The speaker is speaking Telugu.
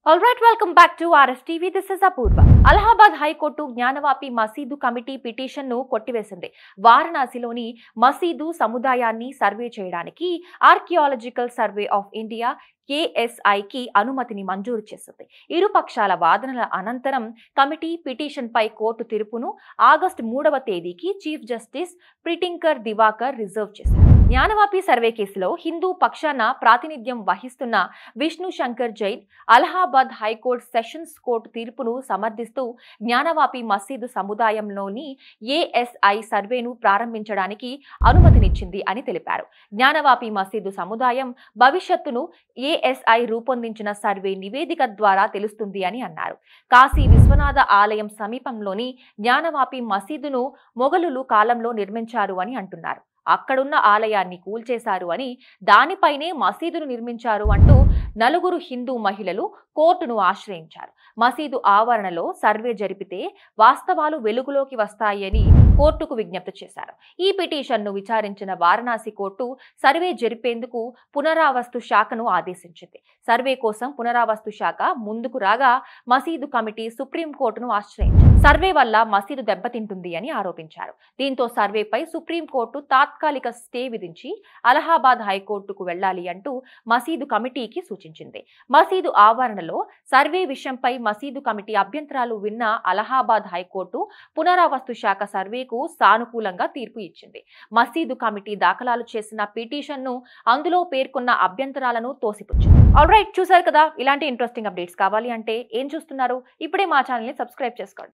alright welcome back to RS TV this is Apoorva Allahabad high court Gyanvapi మసీదు కమిటీ పిటిషన్ ను కొట్టివేసింది వారణాసిలోని మసీదు సముదాయాన్ని సర్వే చేయడానికి ఆర్కియాలజికల్ సర్వే ఆఫ్ ఇండియా కేఎస్ఐకి అనుమతిని మంజూరు చేసింది ఇరు పక్షాల వాదనల అనంతరం కమిటీ పిటిషన్ పై కోర్టు తీర్పును ఆగస్టు మూడవ తేదీకి chief justice Pritinker Diwaker reserve చేశారు జ్ఞానవాపి సర్వే కేసులో హిందూ పక్షాన ప్రాతినిధ్యం వహిస్తున్న Vishnu Shankar Jain Allahabad high court sessions court తీర్పును సమర్థిస్తూ జ్ఞానవాపి మసీదు సముదాయంలోని ఏఎస్ఐ సర్వేను ప్రారంభించడానికి అనుమతినిచ్చింది అని తెలిపారు జ్ఞానవాపి మసీదు సముదాయం భవిష్యత్తును ఏఎస్ఐ రూపొందించిన సర్వే నివేదిక ద్వారా తెలుస్తుంది అని అన్నారు కాశీ విశ్వనాథ ఆలయం సమీపంలోని జ్ఞానవాపి మసీదును మొఘలులు కాలంలో నిర్మించారు అని అంటున్నారు అక్కడున్న ఆలయాన్ని కూల్చేశారు అని దానిపైనే మసీదును నిర్మించారు అంటూ నలుగురు హిందూ మహిళలు కోర్టును ఆశ్రయించారు మసీదు ఆవరణలో సర్వే జరిపితే వాస్తవాలు వెలుగులోకి వస్తాయని కోర్టుకు విజ్ఞప్తి చేశారు ఈ పిటిషన్ను విచారించిన వారణాసి కోర్టు సర్వే జరిపేందుకు పునరావస్తు శాఖను ఆదేశించింది సర్వే కోసం పునరావస్తు శాఖ ముందుకు రాగా మసీదు కమిటీ సుప్రీంకోర్టును ఆశ్రయించింది సర్వే వల్ల మసీదు దెబ్బతింటుంది అని ఆరోపించారు దీంతో సర్వేపై సుప్రీంకోర్టు తాత్కాలిక స్టే విధించి అలహాబాద్ హైకోర్టుకు వెళ్లాలి అంటూ మసీదు కమిటీకి సూచించింది మసీదు ఆవరణలో సర్వే విషయంపై మసీదు కమిటీ అభ్యంతరాలు విన్న అలహాబాద్ హైకోర్టు పునరావస్తు శాఖ సర్వేకు సానుకూలంగా తీర్పు ఇచ్చింది మసీదు కమిటీ దాఖలాలు చేసిన పిటిషన్ను అందులో పేర్కొన్న అభ్యంతరాలను తోసిపుచ్చింది ఆల్రైట్ చూసారు కదా ఇలాంటి ఇంట్రెస్టింగ్ అప్డేట్స్ కావాలి అంటే ఏం చూస్తున్నారు ఇప్పుడే మా ఛానల్ని సబ్స్క్రైబ్ చేసుకోండి